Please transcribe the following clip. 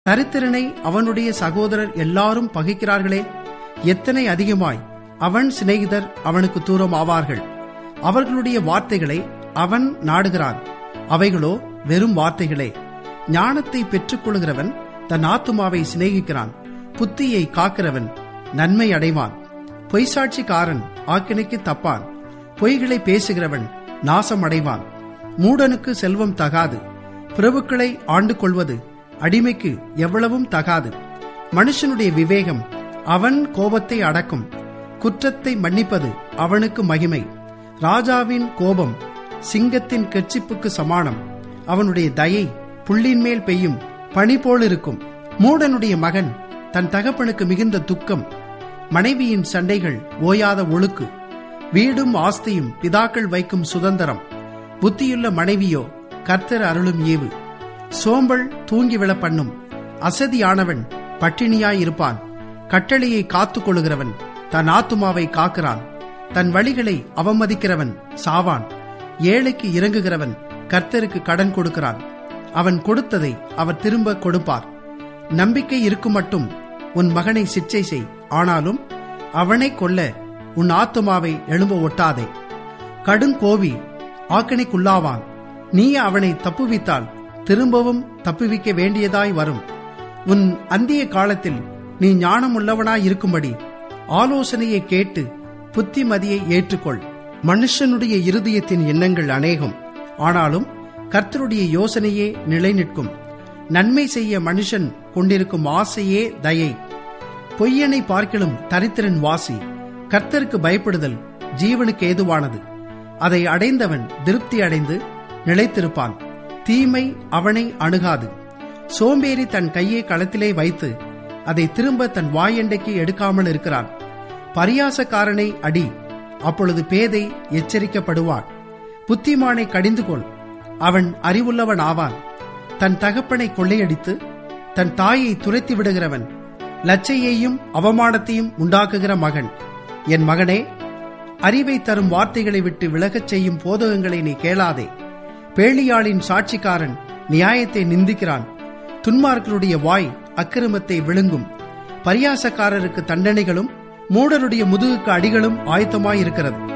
தரித்திரனை அவனுடைய சகோதரர் எல்லாரும் பகைக்கிறார்களே எத்தனை அதிகமாய் அவன் சிநேகிதர் அவனுக்கு தூரம் ஆவார்கள் அவர்களுடைய வார்த்தைகளை அவன் நாடுகிறான் அவைகளோ வெறும் வார்த்தைகளே ஞானத்தை பெற்றுக்கொள்கிறவன் தன் ஆத்துமாவை சிநேகிக்கிறான் புத்தியை காக்கிறவன் நன்மை அடைவான் பொய்சாட்சிக்காரன் ஆக்கினைக்கு தப்பான் பொய்களை பேசுகிறவன் நாசம் அடைவான் மூடனுக்கு செல்வம் தகாது பிரபுக்களை ஆண்டு கொள்வது அடிமைக்கு எவ்வளவும் தகாது மனுஷனுடைய விவேகம் அவன் கோபத்தை அடக்கும் குற்றத்தை மன்னிப்பது அவனுக்கு மகிமை ராஜாவின் கோபம் சிங்கத்தின் கெர்ச்சிப்புக்கு சமானம் அவனுடைய தயை புள்ளின் மேல் பெய்யும் பனி போலிருக்கும் மூடனுடைய மகன் தன் தகப்பனுக்கு மிகுந்த துக்கம் மனைவியின் சண்டைகள் ஓயாத ஒழுக்கு வீடும் ஆஸ்தியும் பிதாக்கள் வைக்கும் சுதந்திரம் புத்தியுள்ள மனைவியோ கர்த்தர் அருளும் ஏவு சோம்பல் தூங்கி விழ பண்ணும் அசதியானவன் பட்டினியாயிருப்பான் கட்டளையை காத்துக் கொள்ளுகிறவன் தன் ஆத்துமாவை காக்கிறான் தன் வழிகளை அவமதிக்கிறவன் சாவான் ஏழைக்கு இறங்குகிறவன் கர்த்தருக்கு கடன் கொடுக்கிறான் அவன் கொடுத்ததை அவர் திரும்ப கொடுப்பார் நம்பிக்கை இருக்கும் மட்டும் உன் மகனை சிற்சை செய் ஆனாலும் அவனை கொல்ல உன் ஆத்துமாவை எழும்ப ஒட்டாதே கடுங்கோவி ஆக்கணிக்குள்ளாவான் நீ அவனை தப்புவித்தால் திரும்பவும் தப்புவிக்க வேண்டியதாய் வரும் உன் அந்திய காலத்தில் நீ ஞானமுள்ளவனாய் இருக்கும்படி ஆலோசனையை கேட்டு புத்திமதியை ஏற்றுக்கொள் மனுஷனுடைய இருதயத்தின் எண்ணங்கள் அநேகம் ஆனாலும் கர்த்தருடைய யோசனையே நிலை நிற்கும் நன்மை செய்ய மனுஷன் கொண்டிருக்கும் ஆசையே தயை பொய்யனை பார்க்கிலும் தரித்திரன் வாசி கர்த்தருக்கு பயப்படுதல் ஜீவனுக்கு ஏதுவானது அதை அடைந்தவன் திருப்தி அடைந்து நிலைத்திருப்பான் தீமை அவனை அணுகாது சோம்பேறி தன் கையை களத்திலே வைத்து அதை திரும்ப தன் வாயண்டைக்கு எடுக்காமல் இருக்கிறான் பரியாசக்காரனை அடி அப்பொழுது பேதை எச்சரிக்கப்படுவான் புத்திமானை கடிந்து கொள் அவன் அறிவுள்ளவன் ஆவான் தன் தகப்பனை கொள்ளையடித்து தன் தாயை துரைத்து விடுகிறவன் லச்சையையும் அவமானத்தையும் உண்டாக்குகிற மகன் என் மகனே அறிவை தரும் வார்த்தைகளை விட்டு விலகச் செய்யும் போதகங்களை நீ கேளாதே பேளியாளின் சாட்சிக்காரன் நியாயத்தை நிந்திக்கிறான் துன்மார்களுடைய வாய் அக்கிரமத்தை விழுங்கும் பரியாசக்காரருக்கு தண்டனைகளும் மூடருடைய முதுகுக்கு அடிகளும் ஆயத்தமாயிருக்கிறது